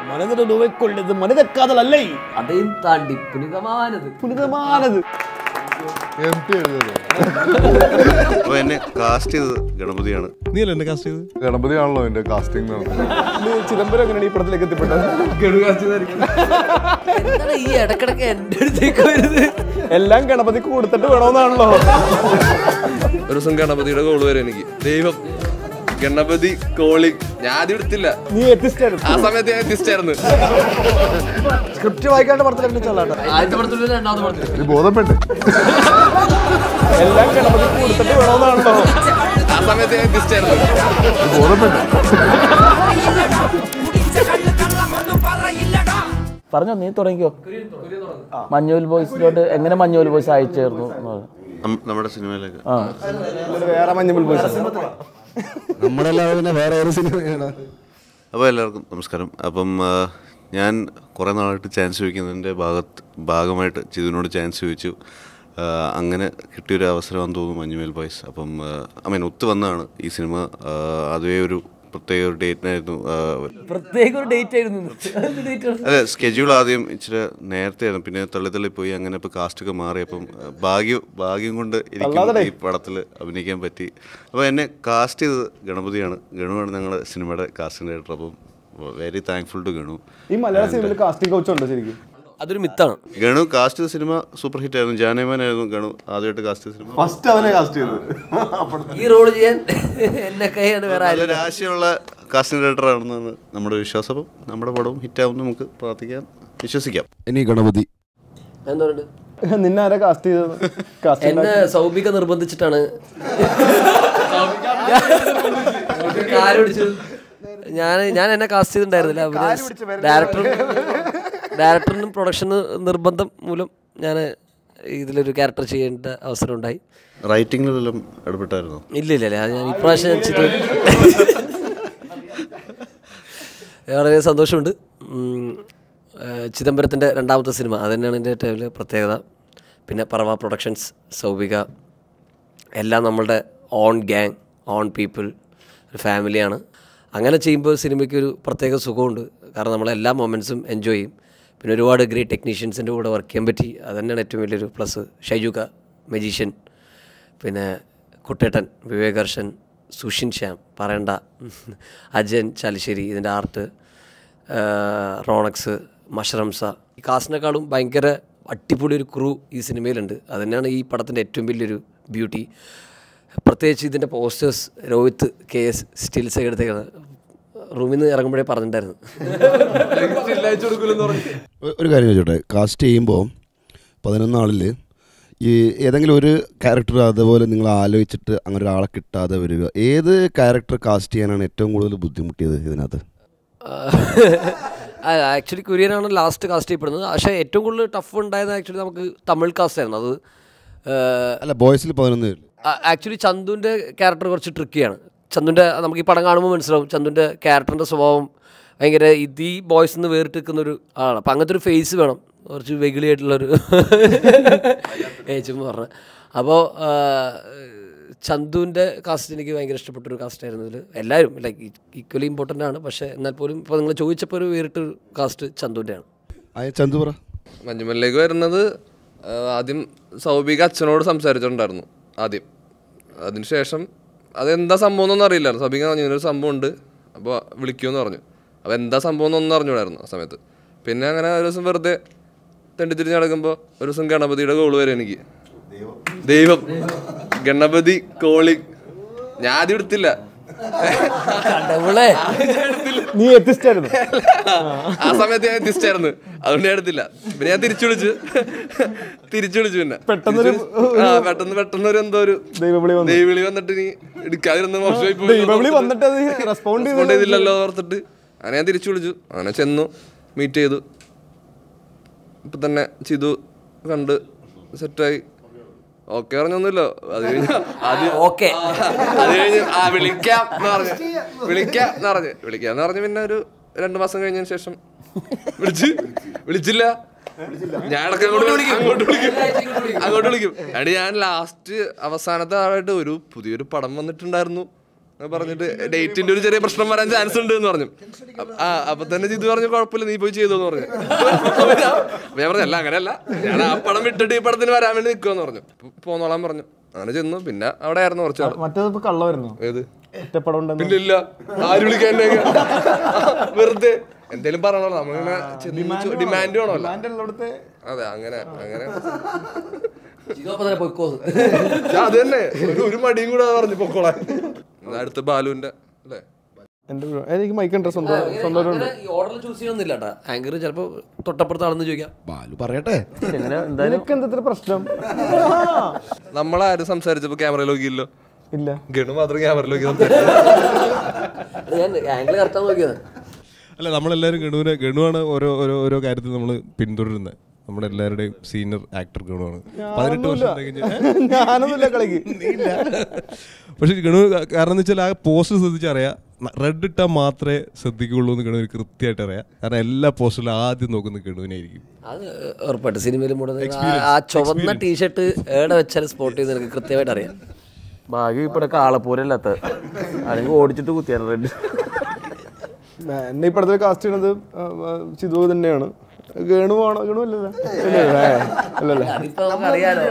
மனதில் நோவை கொண்டது மனித காதல் அல்லை അதைയും താണ്ടി പുനിതമാനത് புனிதமானது എം ടി എഴുതിയത് അപ്പോൾ എന്നെ കാസ്റ്റ് ചെയ്തത് ഗണപതിയാണ് നീ അല്ലേ എന്നെ കാസ്റ്റ് ചെയ്ത് ഗണപതി ആണല്ലോ എന്റെ കാസ്റ്റിംഗ് ഇത് ചിദംബരം എങ്ങനെയാണ് ഈ പടത്തിലേക്ക് എത്തിപ്പെട്ടത് എന്താണ് ഈ ഇടക്കിടക്ക് എൻ്റെ അടുത്തേക്ക് വരുന്നത് എല്ലാം ഗണപതിക്ക് കൊടുത്തിട്ട് വേണമെന്നാണല്ലോ ഒരു ദിവസം ഗണപതിയുടെ കോള് വരും എനിക്ക് ദൈവം ഗണപതി കോളി ഞാൻ ആദ്യം എടുത്തില്ല നീ എത്തിച്ചായിരുന്നു ആ സമയത്ത് ഞാൻ എത്തിച്ചായിരുന്നു സ്ക്രിപ്റ്റ് വായിക്കാണ്ട് പടത്തിലേക്ക് ചെല്ലാട്ടോ ആദ്യത്തെ പടത്തിലും രണ്ടാമത്തെ പടത്തിലും നീ ബോധപ്പെട്ടെ എല്ലാം ഗണപതിക്ക് കൊടുത്തിട്ട് വേണമെന്നാണല്ലോ ആ സമയത്ത് ഞാൻ എത്തിച്ചായിരുന്നു നീ ബോധപ്പെട്ടെ പറഞ്ഞോ നീ തുടങ്ങിക്കോ മഞ്ഞൂൽ ബോയ്സിലോട്ട് എങ്ങനെ മഞ്ഞൂൽ ബോയ്സ് അയച്ചേർന്നു എന്നുള്ളത്. നം- നമ്മുടെ സിനിമയിലേക്ക് ആ വേറെ മഞ്ഞുമ്പോൾ പോയി നമ്മളല്ലാതെ പിന്നെ വേറെ ഒരു സിനിമയാണ് അപ്പോൾ എല്ലാവർക്കും നമസ്കാരം അപ്പം ആ, ഞാൻ കുറേ നാളായിട്ട് ചാൻസ് ചോദിക്കുന്നതിൻ്റെ ഭാഗത്ത് ഭാഗമായിട്ട് ചിതുവിനോട് ചാൻസ് ചോദിച്ചു ആ, അങ്ങനെ കിട്ടിയൊരു അവസരമാണെന്ന് തോന്നുന്നു മഞ്ഞുമേൽ ബോയ്സ് അപ്പം ഐ മീൻ ഒത്തു വന്നതാണ് ഈ സിനിമ ആ, അതുവേ ഒരു പ്രത്യേക ഒരു ഡേറ്റിനായിരുന്നു ആ, പ്രത്യേക ഒരു ഡേറ്റ് ആയിരുന്നു ഡേറ്റ് അതെ സ്കെഡ്യൂൾ ആദ്യം ഇച്ചിരി നേരത്തെ ആയിരുന്നു പിന്നെ തള്ളി തള്ളി പോയി അങ്ങനെ ഇപ്പോൾ കാസ്റ്റൊക്കെ മാറി അപ്പം ആ, ഭാഗ്യം ഭാഗ്യം കൊണ്ട് എനിക്ക് ഈ പടത്തിൽ അഭിനയിക്കാൻ പറ്റി അപ്പോൾ എന്നെ കാസ്റ്റ് ചെയ്തത് ഗണപതിയാണ് ഗണുവാണ് ഞങ്ങളുടെ സിനിമയുടെ കാസ്റ്റിംഗ് ഡയറക്ടർ അപ്പം വെരി താങ്ക്ഫുൾ ടു ഗണു ഈ മലയാള സിനിമയിൽ കാസ്റ്റിംഗ് കോച്ച് ഉണ്ടോ ശരിക്കും അതൊരു മിത്താണ് ഗണു കാസ്റ്റ് ചെയ്ത സിനിമ സൂപ്പർ ഹിറ്റ് ആയിരുന്നു ജാനേമാനായിരുന്നു ഗണു ആദ്യമായിട്ട് കാസ്റ്റ് ചെയ്ത സിനിമ ഫസ്റ്റ് അവനെ കാസ്റ്റ് ചെയ്തത് ഈ റോള് ചെയ്യാൻ എന്നെ കൈയാണ് വേറെ ആരും നല്ലൊരു ആശയമുള്ള കാസ്റ്റിംഗ് ഡയറക്ടർ ആണെന്നാണ് നമ്മുടെ വിശ്വാസം അപ്പം നമ്മുടെ പടവും ഹിറ്റാവും നമുക്ക് പ്രാർത്ഥിക്കാം വിശ്വസിക്കാം ഇനി ഗണപതി എന്താ പറയുക നിന്നെ ആരാ കാസ്റ്റ് ചെയ്തത് കാസ്റ്റിംഗ് എന്നെ സൗബിക നിർബന്ധിച്ചിട്ടാണ് കാല് പിടിച്ചത് ഞാൻ ഞാൻ എന്നെ കാസ്റ്റ് ചെയ്തിട്ടുണ്ടായിരുന്നില്ല അവര് ഡയറക്ടർ ഡയറക്ടറിനും പ്രൊഡക്ഷന് നിർബന്ധം മൂലം ഞാൻ ഇതിലൊരു ക്യാരക്ടർ ചെയ്യേണ്ട അവസരം ഉണ്ടായി റൈറ്റിങ്ങിൽ വല്ലതും ഇടപെട്ടായിരുന്നോ ഇല്ല ഇല്ല ഇല്ല അത് ഞാൻ ഇപ്രാവശ്യം ഞാൻ ചെയ്തു വളരെ സന്തോഷമുണ്ട് ഉം, ഏഹ് ചിദംബരത്തിൻ്റെ രണ്ടാമത്തെ സിനിമ അത് തന്നെയാണ് എൻ്റെ ഏറ്റവും വലിയ പ്രത്യേകത പിന്നെ പറവ പ്രൊഡക്ഷൻസ് സൗബിക എല്ലാം നമ്മളുടെ ഓൺ ഗ്യാങ് ഓൺ പീപ്പിൾ ഒരു ഫാമിലിയാണ് അങ്ങനെ ചെയ്യുമ്പോൾ സിനിമയ്ക്ക് ഒരു പ്രത്യേക സുഖമുണ്ട് കാരണം നമ്മൾ എല്ലാ മൊമെൻറ്റ്സും എൻജോയ് ചെയ്യും പിന്നെ ഒരുപാട് ഗ്രേറ്റ് ടെക്നീഷ്യൻസിൻ്റെ കൂടെ വർക്ക് ചെയ്യാൻ പറ്റി അത് തന്നെയാണ് ഏറ്റവും വലിയൊരു പ്ലസ് ഷൈജുക മജീഷ്യൻ പിന്നെ കുട്ടേട്ടൻ വിവേകർഷൻ സുഷിൻ ശ്യാം പറയണ്ട അജയൻ ചാലിശ്ശേരി ഇതിൻ്റെ ആർട്ട് റോണക്സ് മഷറംസ ഈ കാസ്റ്റിനേക്കാളും ഭയങ്കര അടിപൊളി ഒരു ക്രൂ ഈ സിനിമയിലുണ്ട് അത് തന്നെയാണ് ഈ പടത്തിൻ്റെ ഏറ്റവും വലിയൊരു ബ്യൂട്ടി പ്രത്യേകിച്ച് ഇതിൻ്റെ posters Rohit K S stills ഒക്കെ എടുത്തേക്കാണ് റൂമിൽ നിന്ന് ഇറങ്ങുമ്പോഴേ പറഞ്ഞിട്ടുണ്ടായിരുന്നു ഒ- ഒരു കാര്യം ചോദിച്ചോട്ടെ കാസ്റ്റ് ചെയ്യുമ്പോൾ പതിനൊന്നാളിൽ ഈ ഏതെങ്കിലും ഒരു ക്യാരക്ടർ അതുപോലെ നിങ്ങൾ ആലോചിച്ചിട്ട് അങ്ങനെ ഒരാളെ കിട്ടാതെ വരിക ഏത് ക്യാരക്ടർ കാസ്റ്റ് ചെയ്യാനാണ് ഏറ്റവും കൂടുതൽ ബുദ്ധിമുട്ടിയത് ഇതിനകത്ത് ആക്ച്വലി കുര്യനാണ് ലാസ്റ്റ് കാസ്റ്റ് ചെയ്യപ്പെടുന്നത് പക്ഷേ ഏറ്റവും കൂടുതൽ ടഫ് ഉണ്ടായത് ആക്ച്വലി നമുക്ക് തമിഴ് കാസ്റ്റ് ആയിരുന്നു അത് അല്ല ബോയ്സിൽ പതിനൊന്ന് പേരിൽ ആക്ച്വലി ചന്തുവിൻ്റെ ക്യാരക്ടർ കുറച്ച് ട്രിക്കിയാണ് ചന്തുവിൻ്റെ നമുക്ക് ഈ പടം കാണുമ്പോൾ മനസ്സിലാവും ചന്തുവിൻ്റെ ക്യാരക്ടറിൻ്റെ സ്വഭാവം ഭയങ്കര ഇത് ഈ ബോയ്സ് നിന്ന് വേറിട്ട് നിൽക്കുന്ന ഒരു ആളാണ് അപ്പം അങ്ങനത്തെ ഒരു ഫേസ് വേണം കുറച്ച് വെകിളിയായിട്ടുള്ളൊരു ഏച്ചും പറഞ്ഞ അപ്പോൾ ചന്തുവിൻ്റെ കാസ്റ്റ് എനിക്ക് ഭയങ്കര ഇഷ്ടപ്പെട്ട ഒരു കാസ്റ്റ് ആയിരുന്നു ഇതിൽ എല്ലാവരും ലൈക്ക് ഈക്വലി ഇമ്പോർട്ടൻ്റ് ആണ് പക്ഷേ എന്നാൽ പോലും ഇപ്പോൾ നിങ്ങൾ ചോദിച്ചപ്പോൾ ഒരു വേറിട്ടൊരു കാസ്റ്റ് ചന്തുവിൻ്റെയാണ് ആ ചന്തു പറ മഞ്ഞുമല്ലേക്ക് വരുന്നത് ആ, ആദ്യം സൗബിക അച്ഛനോട് സംസാരിച്ചിട്ടുണ്ടായിരുന്നു ആദ്യം അതിനുശേഷം അതെന്താ സംഭവം എന്നൊന്നും അറിയില്ലായിരുന്നു സൗബിക പറഞ്ഞു ഇങ്ങനൊരു സംഭവം ഉണ്ട് അപ്പോൾ വിളിക്കുമെന്ന് പറഞ്ഞു അപ്പോൾ എന്താ സംഭവം എന്നൊന്നും അറിഞ്ഞൂടായിരുന്നു ആ സമയത്ത് പിന്നെ അങ്ങനെ ഒരു ദിവസം വെറുതെ തെണ്ടിത്തിരിഞ്ഞ് നടക്കുമ്പോൾ ഒരു ദിവസം ഗണപതിയുടെ കോള് വരും എനിക്ക് ദൈവം ഗണപതി കോളി ഞാൻ ആദ്യം എടുത്തില്ല കണ്ടവളെ നീ എത്തിച്ചായിരുന്നു ആ സമയത്ത് ഞാൻ എത്തിച്ചായിരുന്നു അതുകൊണ്ട് ഞാൻ എടുത്തില്ല പിന്നെ ഞാൻ തിരിച്ചു വിളിച്ചു തിരിച്ചു വിളിച്ചു പിന്നെ പെട്ടെന്നൊരു- തിരിച്ച് ആ പെട്ടെന്ന് പെട്ടെന്ന് ഒരു എന്തോ ഒരു ദൈവവിളി വന്നു ദൈവവിളി വന്നിട്ട് നീ എടുക്കാതിരുന്ന മോശമായി പോയി ദൈവവിളി വന്നിട്ട് അത് റെസ്പോണ്ട് Respond ചെയ്തില്ലല്ലോ ഓർത്തിട്ട് അങ്ങനെ ഞാൻ തിരിച്ചു വിളിച്ചു അങ്ങനെ ചെന്നു മീറ്റ് ചെയ്തു ഇപ്പൊ തന്നെ ചെയ്തു കണ്ട് സെറ്റായി ഓക്കെ പറഞ്ഞൊന്നുമില്ല അത് കഴിഞ്ഞ അത് ഓക്കെ അത് കഴിഞ്ഞ് ആ വിളിക്കാം എന്ന് പറഞ്ഞു വിളിക്കാം എന്ന് പറഞ്ഞു വിളിക്കാം എന്ന് പറഞ്ഞു പിന്നെ ഒരു രണ്ടു മാസം കഴിഞ്ഞതിന് ശേഷം വിളിച്ച് വിളിച്ചില്ല ഞാൻ ഇടയ്ക്ക് അങ്ങോട്ട് വിളിക്കും അങ്ങോട്ട് വിളിക്കും അങ്ങോട്ട് വിളിക്കും അടി ഞാൻ ലാസ്റ്റ് അവസാനത്തെ ആളായിട്ട് ഒരു പുതിയൊരു പടം വന്നിട്ടുണ്ടായിരുന്നു എന്ന് പറഞ്ഞിട്ട് ഡേറ്റിന്റെ ഒരു ചെറിയ പ്രശ്നം വരാൻ ചാൻസ് ഉണ്ട് എന്ന് പറഞ്ഞു അപ്പ- ആ അപ്പൊ തന്നെ ജിതു പറഞ്ഞു കുഴപ്പമില്ല നീ പോയി ചെയ്തു എന്ന് പറഞ്ഞു അപ്പൊ ഞാൻ അപ്പൊ ഞാൻ പറഞ്ഞു അല്ല അങ്ങനെയല്ല ഞാൻ ആ പടം വിട്ടിട്ട് ഈ പടത്തിന് വരാൻ വേണ്ടി നിൽക്കുമെന്ന് പറഞ്ഞു അപ്പൊ പോന്നോളാൻ പറഞ്ഞു അങ്ങനെ ചെന്നു പിന്നെ അവിടെ ആയിരുന്നു കുറച്ച് നാള്. മറ്റേത് ഇപ്പൊ കള്ളമായിരുന്നു ഏത് ഒറ്റപ്പടം ഉണ്ടെന്ന് പിന്നെ ഇല്ല ആര് വിളിക്കാൻ എന്നെ? വെറുതെ എന്തേലും പറയണല്ലോ നമ്മളിങ്ങനെ ഡിമാൻഡ് വേണമല്ലോ ഉള്ളിടത്തെ അതെ അങ്ങനെ അങ്ങനെ ജിതു അപ്പൊ തന്നെ പൊയ്ക്കോ ഞാൻ അത് തന്നെ ഒരു- ഒരു മടിയും കൂടെ പറഞ്ഞു പൊക്കോളാൻ എന്നാ അടുത്ത ബാലുവിന്റെ അല്ലേ എന്റെ ഒരു- എനിക്ക് മൈക്കുണ്ട് സ്വന്തം സ്വന്തം ഒരു- ഈ ഓർഡറിൽ ചൂസ് ചെയ്യണമെന്നില്ല കേട്ടാ ആങ്കർ ചിലപ്പോ തൊട്ടപ്പുറത്താണെന്ന് ചോദിക്കാം ബാലു പറയട്ടെ എങ്ങനെ എന്തായാലും നിനക്ക് എന്താ ഇത്ര പ്രശ്നം നമ്മളാരും സംസാരിച്ചപ്പോ ക്യാമറ നോക്കിയില്ലോ ഇല്ല ഗണു മാത്രം ക്യാമറ നോക്കി സംസാരിച്ചു അത് ഞാൻ ആംഗിൾ കറക്റ്റാ നോക്കിയത് അല്ല നമ്മളെല്ലാവരും ഗണുവിനെ ഗണുവാണ് ഓരോ ഓരോ ഓരോ കാര്യത്തിൽ നമ്മൾ പിന്തുടരുന്നത് നമ്മുടെ എല്ലാവരുടെയും സീനിയർ ആക്ടർ ഗണുവാണ് പതിനെട്ട് വർഷം കഴിഞ്ഞ് ഞാനൊന്നുമില്ല കളിക്ക് പക്ഷെ ഗണു കാരണം എന്ന് വെച്ചാൽ ആ പോസ്റ്റ് ശ്രദ്ധിച്ചറിയാം റെഡ് ഇട്ടാൽ മാത്രമേ ശ്രദ്ധിക്കുള്ളൂ എന്ന് ഗണുവിന് കൃത്യമായിട്ട് അറിയാം കാരണം എല്ലാ പോസ്റ്റിലും ആദ്യം നോക്കുന്നത് ഗണുവിനെ ആയിരിക്കും അത് ഉറപ്പായിട്ട് സിനിമയിൽ മുഴുവൻ ആ- ആ ചുവന്ന ടീഷർട്ട് ഏടെ വെച്ചാൽ സ്പോട്ട് ചെയ്ത് എനിക്ക് കൃത്യമായിട്ട് അറിയാം ഭാഗ്യം ഇപ്പൊ കാളപ്പൂരല്ലാത്ത അല്ലെങ്കിൽ ഓടിച്ചിട്ട് കുത്തിയാണ് റെഡ് എന്നെ ഈ പടത്തിൽ കാസ്റ്റ് ചെയ്യണത് ആ, ആ, ചിതു തന്നെയാണ് ഗണുവാണോ ഗണു അല്ലല്ലോ ഇല്ലല്ലേ? അല്ലല്ലേ അതിപ്പോ നമുക്ക് അറിയാലോ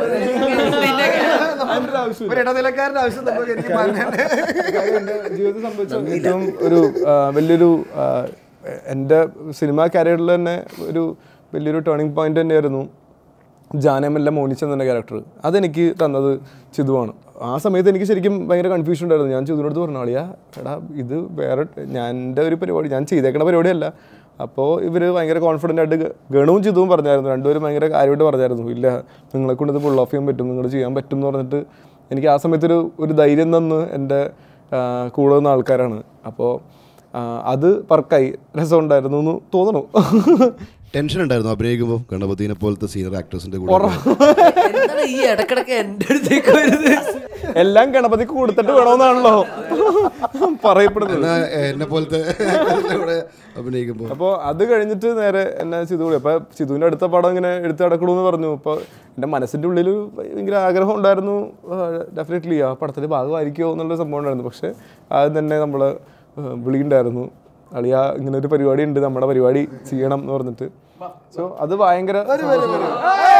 കാര്യം എൻ്റെ ജീവിതത്തിൽ സംഭവിച്ച ഏറ്റവും ഒരു ആ, വലിയൊരു ആ, എൻ്റെ സിനിമാ കരിയറിൽ തന്നെ ഒരു വലിയൊരു ടേണിംഗ് പോയിന്റ് തന്നെയായിരുന്നു ജാനമല്ല മോനിച്ച എന്ന ക്യാരക്ടർ അതെനിക്ക് തന്നത് ചിതുവാണ് ആ സമയത്ത് എനിക്ക് ശരിക്കും ഭയങ്കര കൺഫ്യൂഷൻ ഉണ്ടായിരുന്നു ഞാൻ ചിതുവിനടുത്ത് പറഞ്ഞു ആളിയാ എടാ ഇത് വേറെ ഞാൻ എൻ്റെ ഒരു പരിപാടി ഞാൻ ചെയ്തേക്കണ പരിപാടിയല്ല അപ്പോൾ ഇവർ ഭയങ്കര കോൺഫിഡൻ്റ് ആയിട്ട് ഗ- ഗണവും ചിതുവും പറഞ്ഞായിരുന്നു രണ്ടുപേരും ഭയങ്കര കാര്യമായിട്ട് പറഞ്ഞായിരുന്നു ഇല്ല നിങ്ങളെ കൊണ്ട് ഇത് ഫുൾ ഓഫ് ചെയ്യാൻ പറ്റും നിങ്ങൾ ചെയ്യാൻ പറ്റും എന്ന് പറഞ്ഞിട്ട് എനിക്ക് ആ സമയത്തൊരു ഒരു ധൈര്യം തന്ന് എൻ്റെ ആ, കൂടെ നിന്ന ആൾക്കാരാണ് അപ്പോൾ അത് വർക്കായി രസമുണ്ടായിരുന്നു എന്ന് തോന്നണു ടെൻഷൻ ഉണ്ടായിരുന്നു അഭിനയിക്കുമ്പോൾ ഗണപതിനെ പോലത്തെ സീനിയർ ആക്ടേഴ്സിന്റെ കൂടെ എന്താണ് ഈ ഇടക്കിടക്ക് എൻ്റെ അടുത്തേക്ക് വരുന്നത് എല്ലാം ഗണപതിക്ക് കൊടുത്തിട്ട് വേണമെന്നാണല്ലോ പറയപ്പെടുന്നത് എന്നാ എന്നെ പോലത്തെ കൂടെ അഭിനയിക്കുമ്പോൾ അപ്പോൾ അത് കഴിഞ്ഞിട്ട് നേരെ എന്നെ ചിതു കൂടി അപ്പോൾ ചിതുവിൻ്റെ അടുത്ത പടം ഇങ്ങനെ എടുത്ത് നടക്കണമെന്ന് പറഞ്ഞു അപ്പോൾ എൻ്റെ മനസ്സിൻ്റെ ഉള്ളിൽ ഭയങ്കര ആഗ്രഹം ഉണ്ടായിരുന്നു ഡെഫിനറ്റ്ലി ആ പടത്തിൽ ഭാഗമായിരിക്കുമോ എന്നുള്ള സംഭവം ഉണ്ടായിരുന്നു പക്ഷേ അത് തന്നെ നമ്മൾ വിളിയുണ്ടായിരുന്നു അളിയ ഇങ്ങനെ ഒരു പരിപാടി ഉണ്ട് നമ്മുടെ പരിപാടി ചെയ്യണം എന്ന് പറഞ്ഞിട്ട് സോ അത് ഭയങ്കര സന്തോഷം.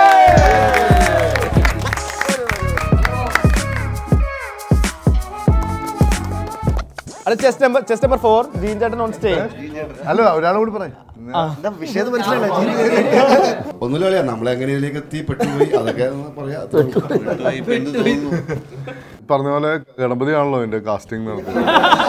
അത് chest number chest number four Jean ചേട്ടൻ ഓൺ സ്റ്റേജ് അല്ല ഒരാളും കൂടി പറയാം ഒന്നുമില്ല കളിയാ നമ്മളെ എങ്ങനെയൊക്കെ എത്തി പെട്ടുപോയി അതൊക്കെ ഒന്ന് പറയാം അത്രേ ഉള്ളൂ. ഇപ്പൊ എന്ത് തോന്നുന്നു പറഞ്ഞ പോലെ ഗണപതി ആണല്ലോ എന്റെ കാസ്റ്റിംഗ് നടത്തുന്നത്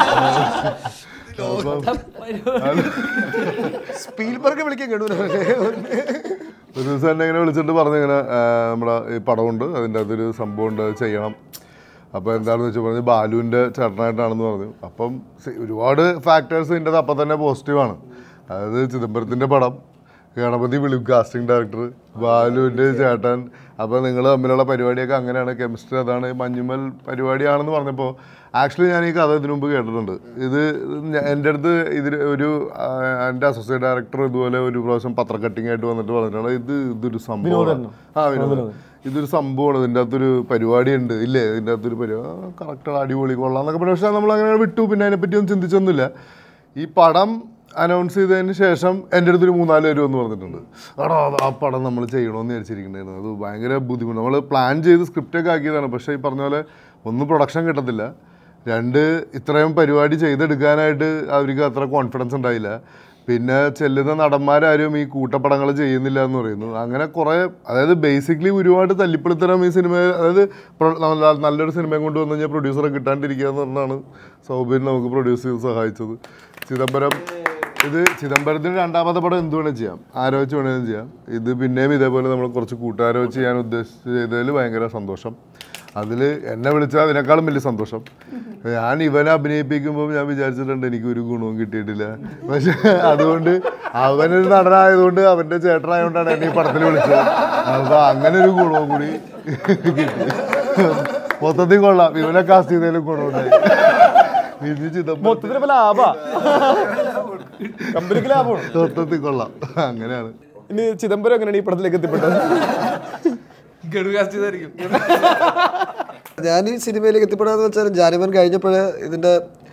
സ്പീൽബർഗ് വിളിക്കാൻ കേട്ടു ഒരു ദിവസം എന്നെ ഇങ്ങനെ വിളിച്ചിട്ട് പറഞ്ഞു ഇങ്ങനെ ആ, നമ്മുടെ ഈ പടമുണ്ട് അതിൻ്റെ അകത്തൊരു സംഭവം ഉണ്ട് അത് ചെയ്യണം അപ്പോൾ എന്താണെന്ന് വെച്ചാൽ പറഞ്ഞു ബാലുവിൻ്റെ ചേട്ടനായിട്ടാണെന്ന് പറഞ്ഞു അപ്പം സി- ഒരുപാട് ഫാക്ടേഴ്സ് ഇതിൻ്റെ അപ്പം തന്നെ പോസിറ്റീവാണ് അതായത് ചിദംബരത്തിൻ്റെ പടം ഗണപതി വിളിക്കും കാസ്റ്റിംഗ് ഡയറക്ടർ ബാലുവിൻ്റെ ചേട്ടൻ അപ്പോൾ നിങ്ങൾ തമ്മിലുള്ള പരിപാടിയൊക്കെ അങ്ങനെയാണ് കെമിസ്ട്രി അതാണ് മഞ്ഞുമൽ പരിപാടിയാണെന്ന് പറഞ്ഞപ്പോൾ ആക്ച്വലി ഞാൻ ഈ കഥ ഇതിനു മുമ്പ് കേട്ടിട്ടുണ്ട് ഇത് ഞ- എൻ്റെ അടുത്ത് ഇതിൽ ഒരു ആ, എൻ്റെ അസോസിയേറ്റ് ഡയറക്ടർ ഇതുപോലെ ഒരു പ്രാവശ്യം പത്ര കട്ടിംഗ് ആയിട്ട് വന്നിട്ട് പറഞ്ഞിട്ടാണ് ഇത് ഇതൊരു സംഭവം ആ വിനോദ് ഇതൊരു സംഭവമാണ് ഇതിൻ്റെ അകത്തൊരു പരിപാടി ഉണ്ട് ഇല്ലേ ഇതിൻ്റെ അകത്തൊരു പരിപാടി കറക്റ്റ് അടിപൊളി കൊള്ളാം എന്നൊക്കെ പറഞ്ഞു പക്ഷേ നമ്മൾ അങ്ങനെ വിട്ടു പിന്നെ അതിനെപ്പറ്റി ഒന്നും ചിന്തിച്ചൊന്നുമില്ല ഈ പടം അനൗൺസ് ചെയ്തതിന് ശേഷം എൻ്റെ അടുത്തൊരു മൂന്നാല് പേര് വന്ന് പറഞ്ഞിട്ടുണ്ട് എടാ അത് ആ പടം നമ്മൾ ചെയ്യണമെന്ന് വിചാരിച്ചിരിക്കണായിരുന്നു അത് ഭയങ്കര ബുദ്ധിമുട്ട് നമ്മൾ പ്ലാൻ ചെയ്ത് സ്ക്രിപ്റ്റൊക്കെ ആക്കിയതാണ് പക്ഷേ ഈ പറഞ്ഞ പോലെ ഒന്ന് പ്രൊഡക്ഷൻ കിട്ടത്തില്ല രണ്ട് ഇത്രയും പരിപാടി ചെയ്തെടുക്കാനായിട്ട് അവർക്ക് അത്ര കോൺഫിഡൻസ് ഉണ്ടായില്ല പിന്നെ ചെല്ലുന്ന നടന്മാരാരും ഈ കൂട്ടപ്പടങ്ങൾ ചെയ്യുന്നില്ല എന്ന് പറയുന്നു അങ്ങനെ കുറേ അതായത് ബേസിക്കലി ഒരുപാട് തല്ലിപ്പൊളിത്തരം ഈ സിനിമ അതായത് പ്രൊ- നല്ല- നല്ലൊരു സിനിമയും കൊണ്ടുവന്നു കഴിഞ്ഞാൽ പ്രൊഡ്യൂസറെ കിട്ടാണ്ടിരിക്കുക എന്ന് പറഞ്ഞാണ് സൗബിൻ നമുക്ക് പ്രൊഡ്യൂസ് ചെയ്ത് സഹായിച്ചത് ചിദംബരം ഇത് ചിദംബരത്തിന് രണ്ടാമത്തെ പടം എന്ത് വേണേലും ചെയ്യാം ആരോ വെച്ച് വേണേലും ചെയ്യാം ഇത് പിന്നെയും ഇതേപോലെ നമ്മൾ കുറച്ച് കൂട്ടുകാരെ വെച്ച് ചെയ്യാൻ ഉദ്ദേശിച്ച് ചെയ്തതിൽ ഭയങ്കര സന്തോഷം അതിൽ എന്നെ വിളിച്ചാൽ അതിനേക്കാളും വലിയ സന്തോഷം ഞാൻ ഇവനെ അഭിനയിപ്പിക്കുമ്പോൾ ഞാൻ വിചാരിച്ചിട്ടുണ്ട് എനിക്ക് ഒരു ഗുണവും കിട്ടിയിട്ടില്ല പക്ഷെ അതുകൊണ്ട് അവനൊരു നടനായതുകൊണ്ട് അവൻ്റെ ചേട്ടനായതുകൊണ്ടാണ് എന്നെ ഈ പടത്തിൽ വിളിച്ചത് അപ്പോൾ അങ്ങനെ ഒരു ഗുണവും കൂടി കിട്ടി മൊത്തത്തിൽ കൊള്ളാം ഇവനെ കാസ്റ്റ് ചെയ്തതിലും ഗുണമുണ്ടായി ഇനി ചിദംബരം മൊത്തത്തിൽ ഇപ്പൊ ലാഭാ കമ്പനിക്ക് ലാഭമാണ് മൊത്തത്തിൽ കൊള്ളാം അങ്ങനെയാണ് ഇനി ചിദംബരം എങ്ങനെയാണ് ഈ പടത്തിലേക്ക് എത്തിപ്പെട്ടത് ഗഡു കാസ്റ്റ് ചെയ്തായിരിക്കും ഞാൻ ഈ സിനിമയിലേക്ക് എത്തിപ്പെടാന്ന് വെച്ചാൽ ജാനമൻ കഴിഞ്ഞപ്പോൾ ഇതിൻ്റെ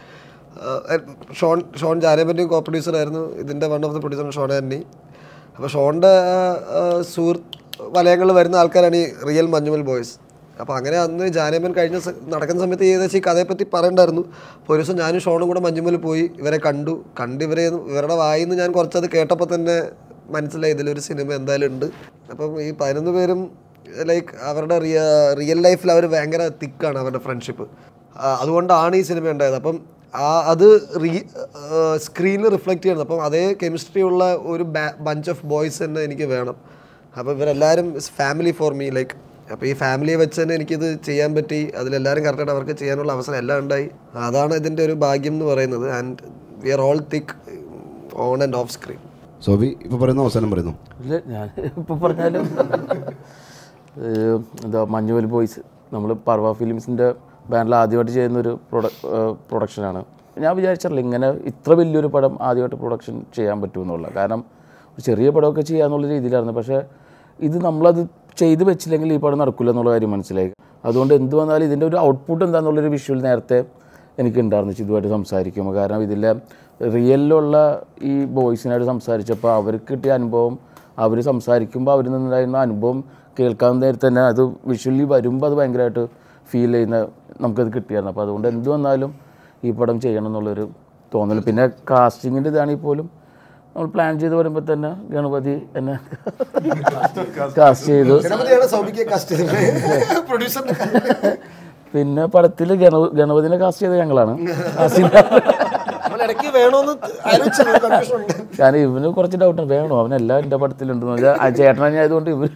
ഷോൺ ഷോൺ ജാനമൻ്റെയും കോ പ്രൊഡ്യൂസറായിരുന്നു ഇതിൻ്റെ one of the producer Shone Antony അപ്പോൾ ഷോണിൻ്റെ സുഹൃത്ത് വലയങ്ങളിൽ വരുന്ന ആൾക്കാരാണ് ഈ റിയൽ മഞ്ഞുമൽ ബോയ്സ് അപ്പോൾ അങ്ങനെ അന്ന് ജാനമൻ കഴിഞ്ഞ സ- നടക്കുന്ന സമയത്ത് ഏകദേശം ഈ കഥയെപ്പറ്റി പറയണ്ടായിരുന്നു അപ്പോൾ ഒരു ദിവസം ഞാനും ഷോണും കൂടെ മഞ്ഞുമൽ പോയി ഇവരെ കണ്ടു കണ്ട് ഇവരെ ഇവരുടെ വായിന്ന് ഞാൻ കുറച്ചത് കേട്ടപ്പോൾ തന്നെ മനസ്സിലായി ഇതിലൊരു സിനിമ എന്തായാലും ഉണ്ട് അപ്പം ഈ പതിനൊന്ന് പേരും ലൈക്ക് അവരുടെ റിയ റിയൽ ലൈഫിൽ അവർ ഭയങ്കര തിക്കാണ് അവരുടെ ഫ്രണ്ട്ഷിപ്പ് അതുകൊണ്ടാണ് ഈ സിനിമ ഉണ്ടായത് അപ്പം ആ അത് റീ സ്ക്രീനിൽ റിഫ്ലക്റ്റ് ചെയ്യണം അപ്പം അതേ കെമിസ്ട്രി ഉള്ള ഒരു ബഞ്ച് ഓഫ് ബോയ്സ് തന്നെ എനിക്ക് വേണം അപ്പോൾ ഇവരെല്ലാവരും ഫാമിലി ഫോർ മീ ലൈക്ക് അപ്പോൾ ഈ ഫാമിലിയെ വെച്ച് തന്നെ എനിക്കിത് ചെയ്യാൻ പറ്റി അതിലെല്ലാവരും കറക്റ്റായിട്ട് അവർക്ക് ചെയ്യാനുള്ള അവസരം എല്ലാം ഉണ്ടായി അതാണ് ഇതിൻ്റെ ഒരു ഭാഗ്യം എന്ന് പറയുന്നത് and we are all thick on and off screen Soby ഇപ്പോൾ പറയുന്ന അവസാനം പറയുന്നു ഇല്ല ഞാൻ ഇപ്പോൾ പറഞ്ഞാലും ഏഹ്, എന്താ മഞ്ഞുവൽ ബോയ്സ് നമ്മൾ പർവ ഫിലിംസിൻ്റെ ബാനറിൽ ആദ്യമായിട്ട് ചെയ്യുന്ന ഒരു പ്രൊഡ പ്രൊഡക്ഷനാണ് ഞാൻ വിചാരിച്ചിട്ടില്ല ഇങ്ങനെ ഇത്ര വലിയൊരു പടം ആദ്യമായിട്ട് പ്രൊഡക്ഷൻ ചെയ്യാൻ പറ്റുമെന്നുള്ള കാരണം ഒരു ചെറിയ പടമൊക്കെ ചെയ്യാന്നുള്ള രീതിയിലായിരുന്നു പക്ഷേ ഇത് നമ്മളത് ചെയ്ത് വെച്ചില്ലെങ്കിൽ ഈ പടം നടക്കില്ല എന്നുള്ള കാര്യം മനസ്സിലായി അതുകൊണ്ട് എന്ത് വന്നാലും ഇതിൻ്റെ ഒരു ഔട്ട്പുട്ട് എന്താണെന്നുള്ളൊരു വിഷ്വൽ നേരത്തെ എനിക്ക് ഉണ്ടായിരുന്നു ഇതുമായിട്ട് സംസാരിക്കുമ്പോൾ കാരണം ഇതിലെ റിയലിലുള്ള ഈ ബോയ്സിനായിട്ട് സംസാരിച്ചപ്പോൾ അവർക്ക് കിട്ടിയ അനുഭവം അവർ സംസാരിക്കുമ്പോൾ അവരിൽ നിന്നുണ്ടായിരുന്ന അനുഭവം കേൾക്കാൻ നേരത്തെ തന്നെ അത് വിഷ്വലി വരുമ്പോൾ അത് ഭയങ്കരമായിട്ട് ഫീൽ ചെയ്യുന്ന നമുക്കത് കിട്ടിയായിരുന്നു അപ്പോൾ അതുകൊണ്ട് എന്ത് വന്നാലും ഈ പടം ചെയ്യണം എന്നുള്ളൊരു തോന്നൽ പിന്നെ കാസ്റ്റിങ്ങിൻ്റെ ഇതാണെങ്കിൽ പോലും നമ്മൾ പ്ലാൻ ചെയ്ത് വരുമ്പോൾ തന്നെ ഗണപതി എന്നെ കാസ്റ്റ് ചെയ്തു ഗണപതിയാണ് സൗമിക്ക് കാസ്റ്റ് ചെയ്തത് പ്രൊഡ്യൂസറിന്റെ പിന്നെ പടത്തിൽ ഗണ ഗണപതിനെ കാസ്റ്റ് ചെയ്തത് ഞങ്ങളാണ് കാസ്റ്റ് നമ്മൾ ഇടയ്ക്ക് വേണോന്ന് ആലോചിച്ചു കൺഫ്യൂഷൻ ഉണ്ട് കാരണം ഇവന് കുറച്ച് ഡൗട്ട് വേണോ അവനെല്ലാം എൻ്റെ പടത്തിലുണ്ടെന്ന് വെച്ചാൽ ആ ചേട്ടനെ ആയതുകൊണ്ട് ഇവർ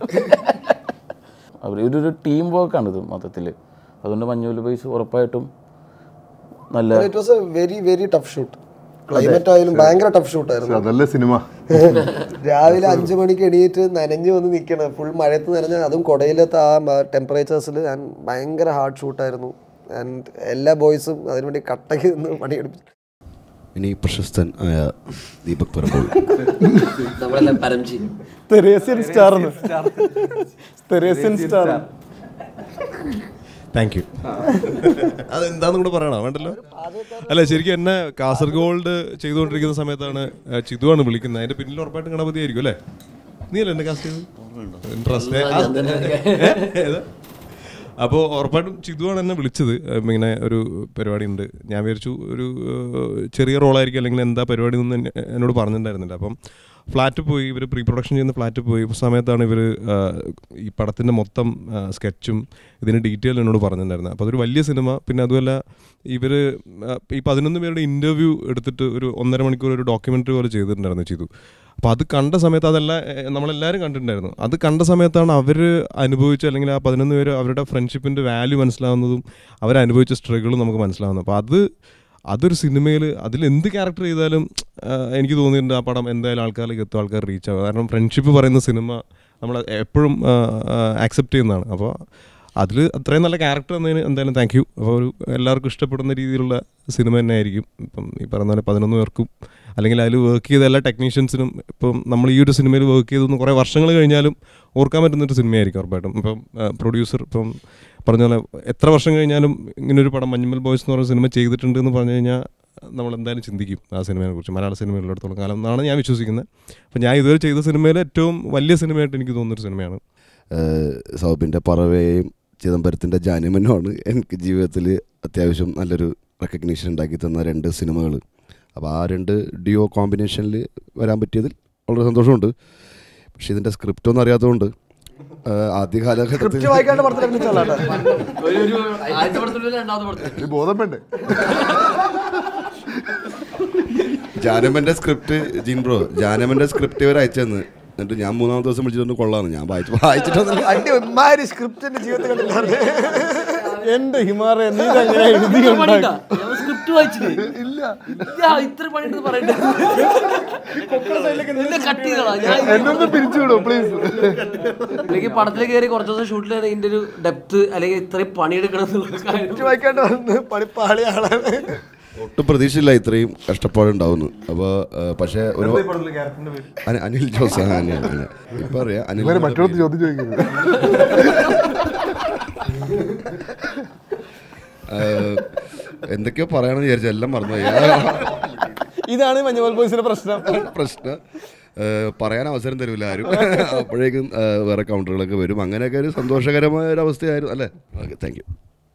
അവർ ഇതൊരു ടീം വർക്കാണ് ഇത് മൊത്തത്തിൽ അതുകൊണ്ട് മഞ്ഞൂല് പൈസ ഉറപ്പായിട്ടും നല്ല it was a very very tough shoot climate ആയാലും ഭയങ്കര ടഫ് ഷൂട്ടായിരുന്നു അതല്ലേ സിനിമ രാവിലെ അഞ്ചു മണിക്ക് എണീറ്റ് നനഞ്ഞു വന്ന് നിൽക്കണം ഫുൾ മഴയത്ത് നനഞ്ഞ അതും കുടയിലത്തെ ആ ടെമ്പറേച്ചേഴ്സിൽ ഞാൻ ഭയങ്കര ഹാർഡ് ഷൂട്ടായിരുന്നു ആൻഡ് എല്ലാ ബോയ്സും അതിനുവേണ്ടി കട്ടയ്ക്ക് നിന്ന് പണിയെടുപ്പിച്ചു ഇനി പ്രശസ്തൻ ആയ ദീപക് പറമ്പോൾ നമ്മളെല്ലാം പരംജി Theresian star Theresian star thank you അതെന്താന്ന് കൂടെ പറയണോ വേണ്ടല്ലോ അല്ല ശരിക്കും എന്നെ കാസർഗോഡ് ചെയ്തുകൊണ്ടിരിക്കുന്ന സമയത്താണ് ആ, ചിതുവാണ് വിളിക്കുന്നത് അതിന്റെ പിന്നിൽ ഉറപ്പായിട്ടും ഗണപതി ആയിരിക്കും അല്ലേ നീ അല്ലേ എന്നെ കാസ്റ്റ് ചെയ്തത് ഇൻട്രസ്റ്റ് അപ്പോൾ ഉറപ്പായിട്ടും ചിതുവാണ് എന്നെ വിളിച്ചത് ഉം, ഇങ്ങനെ ഒരു പരിപാടി ഉണ്ട് ഞാൻ വിചാരിച്ചു ഒരു ഏഹ്, ചെറിയ റോളായിരിക്കും അല്ലെങ്കിൽ എന്താ പരിപാടി എന്ന് എന്നെ- എന്നോട് പറഞ്ഞിട്ടുണ്ടായിരുന്നില്ല അപ്പം ഫ്ലാറ്റ് പോയി ഇവർ പ്രീ പ്രൊഡക്ഷൻ ചെയ്യുന്ന ഫ്ലാറ്റ് പോയി ഈ സമയത്താണ് ഇവർ ഈ പടത്തിൻ്റെ മൊത്തം സ്കെച്ചും ഇതിന് ഡീറ്റെയിൽ എന്നോട് പറഞ്ഞിട്ടുണ്ടായിരുന്നത് അപ്പോൾ അതൊരു വലിയ സിനിമ പിന്നെ അതുമല്ല ഇവർ ഈ പതിനൊന്ന് പേരുടെ ഇൻ്റർവ്യൂ എടുത്തിട്ട് ഒരു ഒന്നര മണിക്കൂർ ഒരു ഡോക്യുമെൻ്ററി പോലെ ചെയ്തിട്ടുണ്ടായിരുന്നു ചെയ്തു അപ്പോൾ അത് കണ്ട സമയത്ത് അതെല്ലാം ഏഹ്, നമ്മളെല്ലാവരും കണ്ടിട്ടുണ്ടായിരുന്നു അത് കണ്ട സമയത്താണ് അവർ അനുഭവിച്ച അല്ലെങ്കിൽ ആ പതിനൊന്ന് പേര് അവരുടെ ഫ്രണ്ട്ഷിപ്പിൻ്റെ വാല്യൂ മനസ്സിലാവുന്നതും അവരനുഭവിച്ച സ്ട്രഗിളും നമുക്ക് മനസ്സിലാവുന്നത് അപ്പോൾ അത് അതൊരു സിനിമയിൽ അതിൽ എന്ത് ക്യാരക്ടർ ചെയ്താലും ആ, എനിക്ക് തോന്നിയിട്ടുണ്ട് ആ പടം എന്തായാലും ആൾക്കാരിലേക്ക് എത്തും ആൾക്കാർ റീച്ച് ആവും കാരണം ഫ്രണ്ട്ഷിപ്പ് പറയുന്ന സിനിമ നമ്മൾ എപ്പോഴും ആക്സെപ്റ്റ് ചെയ്യുന്നതാണ് അപ്പോൾ അതിൽ അത്രയും നല്ല ക്യാരക്ടർ എന്നതിന് എന്തായാലും താങ്ക് യു അപ്പോൾ ഒരു എല്ലാവർക്കും ഇഷ്ടപ്പെടുന്ന രീതിയിലുള്ള സിനിമ തന്നെ ആയിരിക്കും ഇപ്പം ഈ പറയുന്ന പോലെ പതിനൊന്ന് പേർക്കും അല്ലെങ്കിൽ അതിൽ വർക്ക് ചെയ്ത എല്ലാ ടെക്നീഷ്യൻസിനും ഇപ്പം നമ്മൾ ഈ ഒരു സിനിമയിൽ വർക്ക് ചെയ്തെന്ന് കുറേ വർഷങ്ങൾ കഴിഞ്ഞാലും ഓർക്കാൻ പറ്റുന്നൊരു സിനിമയായിരിക്കും ഉറപ്പായിട്ടും ഇപ്പം പ്രൊഡ്യൂസർ ഇപ്പം പറഞ്ഞ പോലെ എത്ര വർഷം കഴിഞ്ഞാലും ഇങ്ങനൊരു പടം മഞ്ഞുമൽ ബോയ്സ് എന്ന് പറയുന്ന സിനിമ ചെയ്തിട്ടുണ്ട് എന്ന് പറഞ്ഞു കഴിഞ്ഞാൽ നമ്മൾ എന്തായാലും ചിന്തിക്കും ആ സിനിമയെ കുറിച്ച് മലയാള സിനിമയിലുള്ളിടത്തോളം കാലം എന്നാണ് ഞാൻ വിശ്വസിക്കുന്നത് അപ്പം ഞാൻ ഇതുവരെ ചെയ്ത സിനിമയിൽ ഏറ്റവും വലിയ സിനിമയായിട്ട് എനിക്ക് തോന്നുന്നൊരു സിനിമയാണ് സൗബിൻ്റെ പറവയും ചിദംബരത്തിൻ്റെ ജാനിമനുമാണ് എനിക്ക് ജീവിതത്തിൽ അത്യാവശ്യം നല്ലൊരു റെക്കഗ്നീഷൻ ഉണ്ടാക്കി തന്ന രണ്ട് സിനിമകൾ അപ്പോൾ ആ രണ്ട് ഡിയോ കോമ്പിനേഷനിൽ വരാൻ പറ്റിയതിൽ വളരെ സന്തോഷമുണ്ട് പക്ഷേ ഇതിൻ്റെ സ്ക്രിപ്റ്റ് ഒന്നും അറിയാത്തതുകൊണ്ട് ആ, ആദ്യ കാലഘട്ടത്തിൽ സ്ക്രിപ്റ്റ് വായിക്കാണ്ട് പടത്തിൽ അഭിനയിച്ച ആളാണ് ആദ്യത്തെ പടത്തിലും രണ്ടാമത്തെ പടത്തിലും ഈ ബോധം വേണ്ടേ ജാനമൻ്റെ സ്ക്രിപ്റ്റ് ജിൻ ബ്രോ ജാനമൻ്റെ സ്ക്രിപ്റ്റ് ഇവർ അയച്ചെന്ന് എന്നിട്ട് ഞാൻ മൂന്നാമത്തെ ദിവസം വിളിച്ചിട്ട് കൊള്ളാന്ന് ഞാൻ വായിച്ചു വായിച്ചിട്ടൊന്നും അടി ഉമ്മാരി സ്ക്രിപ്റ്റ് എന്റെ ജീവിതത്തിൽ കണ്ടില്ല എന്റെ ഹിമാറ നീ ഇതെങ്ങനെ എഴുതിയുണ്ടാക്കി സ്ക്രിപ്റ്റ് വായിച്ചില്ലേ ഇല്ല ഇത്ര പണിയുണ്ടെന്ന് പറയണ്ടേ കട്ട് ചെയ്തോളാം ഞാൻ എന്നൊന്ന് പിരിച്ചുവിടോ പ്ലീസ് അല്ലെങ്കിൽ പടത്തിൽ കയറി കുറച്ച് ദിവസം ഷൂട്ടിൽ ഇതിന്റെ ഒരു ഡെപ്ത് അല്ലെങ്കിൽ ഇത്രയും പണിയെടുക്കണം എന്നുള്ള കാര്യം വായിക്കാണ്ട് വന്ന് പണിപ്പാളി ആളാണ് ഒട്ടും പ്രതീക്ഷയില്ല ഇത്രയും കഷ്ടപ്പാടുണ്ടാവുന്നു അപ്പോൾ പക്ഷേ ഒരു അനി- അനിൽ ജോസ് ആ, അനിൽ അനിൽ. ഇപ്പൊ അറിയാം അനിൽ മറ്റൊരു ചോദ്യം ചോദിക്കുന്നത് ഏഹ്, എന്തൊക്കെയോ പറയണമെന്ന് വിചാരിച്ചു എല്ലാം മറന്നുപോയി ഇതാണ് മഞ്ഞുമൽ ബോയ്സിന്റെ പ്രശ്നം പ്രശ്നം ഏഹ്, പറയാൻ അവസരം തരൂല ആരും അപ്പോഴേക്കും ഏഹ്, വേറെ കൗണ്ടറുകളൊക്കെ വരും അങ്ങനെയൊക്കെ ഒരു സന്തോഷകരമായ ഒരു അവസ്ഥയായിരുന്നു അല്ലേ ഓക്കെ താങ്ക് യു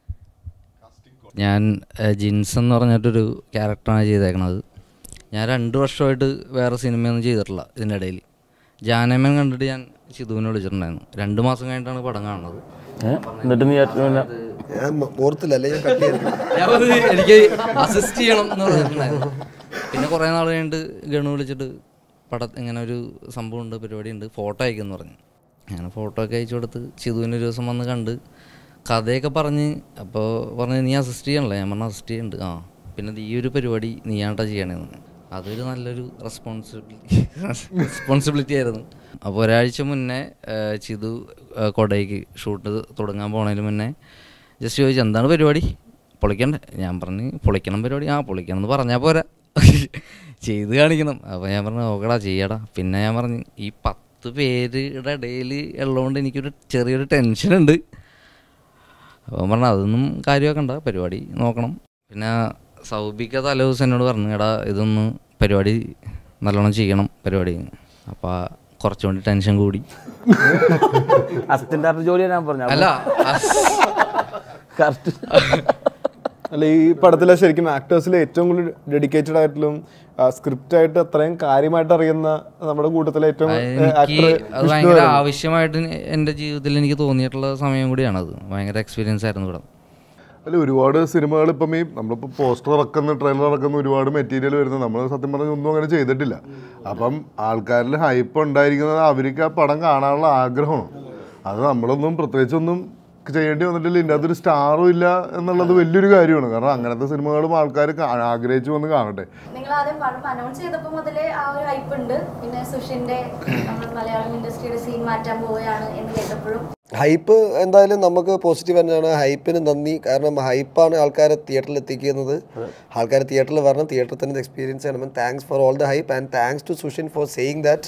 ഞാൻ ഏഹ്, ജിൻസ് എന്ന് പറഞ്ഞിട്ടൊരു ക്യാരക്ടറാണ് ചെയ്തേക്കണത് ഞാൻ രണ്ട് വർഷമായിട്ട് വേറെ സിനിമയൊന്നും ചെയ്തിട്ടില്ല ഇതിൻ്റെ ഇടയിൽ ജാനമൻ കണ്ടിട്ട് ഞാൻ ചിതുവിനെ വിളിച്ചിട്ടുണ്ടായിരുന്നു രണ്ട് മാസം കഴിഞ്ഞിട്ടാണ് പടം കാണുന്നത് ഏ? എന്നിട്ട് നീ ഏറ്റവും പിന്നെ ഞാൻ മ- ഓർത്തില്ല അല്ലേ ഞാൻ കട്ട് ചെയ്തു ഞാൻ പറഞ്ഞു, എനിക്ക് അസിസ്റ്റ് ചെയ്യണം എന്ന് പറഞ്ഞിട്ടുണ്ടായിരുന്നു പിന്നെ കുറേ നാൾ കഴിഞ്ഞിട്ട് ഗണു വിളിച്ചിട്ട് പട ഇങ്ങനെ ഒരു സംഭവം ഉണ്ട് പരിപാടി ഉണ്ട് ഫോട്ടോ അയക്കുമെന്ന് പറഞ്ഞു അങ്ങനെ ഫോട്ടോ ഒക്കെ അയച്ചു കൊടുത്ത് ചിതുവിന് ഒരു ദിവസം വന്ന് കണ്ട് കഥയൊക്കെ പറഞ്ഞ് അപ്പോൾ പറഞ്ഞ് നീ അസിസ്റ്റ് ചെയ്യണല്ലേ ഞാൻ പറഞ്ഞു അസിസ്റ്റ് ചെയ്യുന്നുണ്ട് ആ പിന്നെ ഈ ഒരു പരിപാടി നീയാണ്ടാ ചെയ്യണേന്ന് അതൊരു നല്ലൊരു റെസ്പോൺസിബിലിറ്റി റെസ്പോൺസിബിലിറ്റി ആയിരുന്നു അപ്പോൾ ഒരാഴ്ച മുന്നേ ആ, ചിതു ആ, കൊടൈക്ക് ഷൂട്ട് തുടങ്ങാൻ പോണതിന് മുന്നേ ജസ്റ്റ് ചോദിച്ചു എന്താണ് പരിപാടി പൊളിക്കണ്ടേ ഞാൻ പറഞ്ഞു പൊളിക്കണം പരിപാടി ആ പൊളിക്കണം എന്ന് പറഞ്ഞാൽ പോരാ ചെയ്ത് കാണിക്കണം അപ്പോൾ ഞാൻ പറഞ്ഞു നോക്കടാ ചെയ്യടാ പിന്നെ ഞാൻ പറഞ്ഞു ഈ പത്ത് പേരുടെ ഇടയിൽ ഉള്ളതുകൊണ്ട് എനിക്കൊരു ചെറിയൊരു ടെൻഷനുണ്ട് അപ്പോൾ പറഞ്ഞു അതൊന്നും കാര്യമാക്കണ്ട പരിപാടി നോക്കണം പിന്നെ സൗബിക്ക തലേ ദിവസം എന്നോട് പറഞ്ഞു എടാ ഇതൊന്ന് പരിപാടി നല്ലോണം ചെയ്യണം പരിപാടി അപ്പോൾ കുറച്ചുകൂടി ടെൻഷൻ കൂടി അസിസ്റ്റന്റ് ജോലി ഞാൻ പറഞ്ഞു അല്ല അസ്- കറക്റ്റ് അല്ല ഈ പടത്തിലെ ശരിക്കും ആക്ടേഴ്സിൽ ഏറ്റവും കൂടുതൽ ഡെഡിക്കേറ്റഡ് ആയിട്ടും സ്ക്രിപ്റ്റ് ആയിട്ട് അത്രയും കാര്യമായിട്ട് അറിയുന്ന നമ്മുടെ കൂട്ടത്തിലെ ഏറ്റവും എനിക്ക് ആക്ടർ അത് ഭയങ്കര ആവശ്യമായിട്ട് എൻ്റെ ജീവിതത്തിൽ എനിക്ക് തോന്നിയിട്ടുള്ള സമയം കൂടിയാണത് ഭയങ്കര എക്സ്പീരിയൻസ് ആയിരുന്നു ഇവിടെ അല്ല ഒരുപാട് സിനിമകൾ ഇപ്പം ഈ നമ്മളിപ്പോൾ പോസ്റ്റർ ഇറക്കുന്ന ട്രെയിലർ ഇറക്കുന്ന ഒരുപാട് മെറ്റീരിയൽ വരുന്നത് നമ്മൾ സത്യം പറഞ്ഞാൽ ഒന്നും അങ്ങനെ ചെയ്തിട്ടില്ല അപ്പം ആൾക്കാരിൽ ഹൈപ്പ് ഉണ്ടായിരിക്കുന്നത് അവർക്ക് ആ പടം കാണാനുള്ള ആഗ്രഹമാണ് അത് നമ്മളൊന്നും പ്രത്യേകിച്ചൊന്നും ചെയ്യേണ്ടി വന്നിട്ടില്ല ഇതിൻ്റെ അകത്തൊരു സ്റ്റാറും ഇല്ല എന്നുള്ളത് വലിയൊരു കാര്യമാണ് കാരണം അങ്ങനത്തെ സിനിമകളും ആൾക്കാർ ആഗ്രഹിച്ചു വന്ന് കാണട്ടെ നിങ്ങൾ ആദ്യം പടം അനൗൺസ് ചെയ്തപ്പോൾ മുതലേ ആ ഒരു ഹൈപ്പ് ഉണ്ട് പിന്നെ സുഷിന്റെ നമ്മൾ മലയാളം ഇൻഡസ്ട്രിയുടെ സീൻ മാറ്റാൻ പോവുകയാണ് എന്ന് കേട്ടപ്പോഴും ഹൈപ്പ് എന്തായാലും നമുക്ക് പോസിറ്റീവ് തന്നെയാണ് ഹൈപ്പിന് നന്ദി കാരണം ഹൈപ്പാണ് ആൾക്കാരെ തിയേറ്ററിൽ എത്തിക്കുന്നത് ആൾക്കാർ തിയേറ്ററിൽ വരണം തിയേറ്ററിൽ തന്നെ എക്സ്പീരിയൻസ് ചെയ്യണം thanks for all the hype and thanks to Sushin for saying that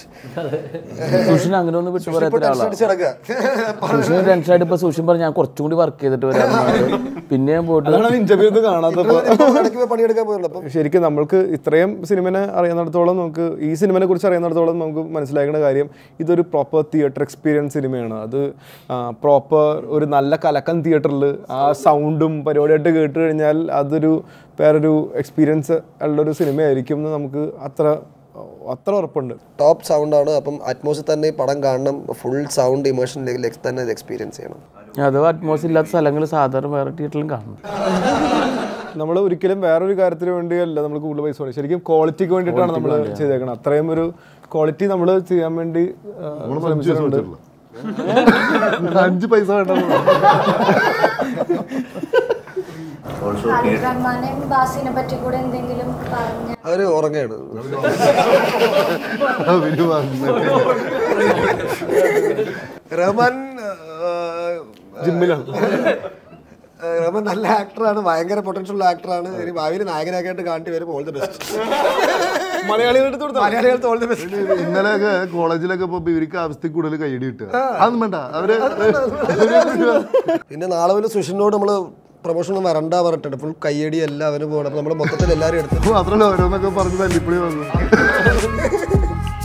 Sushin അങ്ങനെ ഒന്നും വിട്ടു പറയാത്ത ഒരാളാണ് നടക്കുക സുഷിന് ടെൻഷൻ ആയിട്ട് ഇപ്പൊ സുഷിൻ പറഞ്ഞു ഞാൻ കുറച്ചും കൂടി വർക്ക് ചെയ്തിട്ട് വരാം പിന്നെ ഞാൻ പോയിട്ട് അതാണ് ഇന്റർവ്യൂ ഇത് കാണാത്തപ്പോൾ ഇടയ്ക്ക് പോയി പണിയെടുക്കാൻ പോയുള്ളൂ അപ്പം ശരിക്കും നമ്മൾക്ക് ഇത്രയും സിനിമനെ അറിയുന്നിടത്തോളം നമുക്ക് ഈ സിനിമനെ കുറിച്ച് അറിയുന്നിടത്തോളം നമുക്ക് മനസ്സിലാക്കുന്ന കാര്യം ഇതൊരു പ്രോപ്പർ തിയേറ്റർ എക്സ്പീരിയൻസ് സിനിമയാണ് അത് പ്രോപ്പർ ഒരു നല്ല കലക്കൻ തിയേറ്ററിൽ ആ സൗണ്ടും പരിപാടിയായിട്ട് കേട്ട് കഴിഞ്ഞാൽ അതൊരു വേറൊരു എക്സ്പീരിയൻസ് ഉള്ളൊരു സിനിമയായിരിക്കും എന്ന് നമുക്ക് അത്ര അത്ര ഉറപ്പുണ്ട് ടോപ്പ് സൗണ്ടാണ് അപ്പം അറ്റ്മോസിൽ തന്നെ ഈ പടം കാണണം ഫുൾ സൗണ്ട് ഇമോഷൻ ലെവലിൽ തന്നെ ഇത് എക്സ്പീരിയൻസ് ചെയ്യണം അത് അറ്റ്മോസ് ഇല്ലാത്ത സ്ഥലങ്ങൾ സാധാരണ വേറെ തിയേറ്ററിലും കാണണം നമ്മൾ ഒരിക്കലും വേറൊരു കാര്യത്തിന് വേണ്ടിയല്ല നമ്മൾ കൂടുതൽ പൈസ കൊടുക്കുന്നത് ശരിക്കും ക്വാളിറ്റിക്ക് വേണ്ടിയിട്ടാണ് നമ്മൾ ചെയ്തേക്കണം അത്രയും ഒരു ക്വാളിറ്റി നമ്മൾ ചെയ്യാൻ വേണ്ടി ആ, ശ്രമിച്ചിട്ടുണ്ട് അഞ്ച് പൈസ വേണ്ട ഖാലിദ് റഹ്മാനെയും ബാസിനെ പറ്റി കൂടെ എന്തെങ്കിലും പറഞ്ഞ അവർ ഉറങ്ങയാണ് അവര് വന്നിട്ട് റഹ്മാൻ ജിമ്മിലാണ് റഹ്മാൻ നല്ല ആക്ടറാണ് ഭയങ്കര പൊട്ടൻഷ്യൽ ആക്ടറാണ് ഇനി ഭാവിയിൽ നായകനായിട്ട് കാണേണ്ടി വരും ഓൾ ദി ബെസ്റ്റ് മലയാളികളുടെ അടുത്ത് മലയാളികൾക്ക് ഓൾ ദി ബെസ്റ്റ് ഇന്നലെയൊക്കെ കോളേജിലൊക്കെ പോകുമ്പോ ഇവർക്ക് ആവശ്യത്തിൽ കൂടുതൽ കൈയടി കിട്ടുക അതൊന്നും വേണ്ട അവര് പിന്നെ നാളെ മുതൽ സുഷിനോട് നമ്മൾ പ്രൊമോഷൻ വരണ്ട പറഞ്ഞിട്ടുണ്ട് ഫുൾ കയ്യടി എല്ലാവരും പോകണം അപ്പോൾ നമ്മൾ മൊത്തത്തിൽ എല്ലാവരും എടുത്ത് മാത്രമല്ല ഓരോന്നൊക്കെ പറഞ്ഞ് തല്ലിപ്പൊളി വന്നു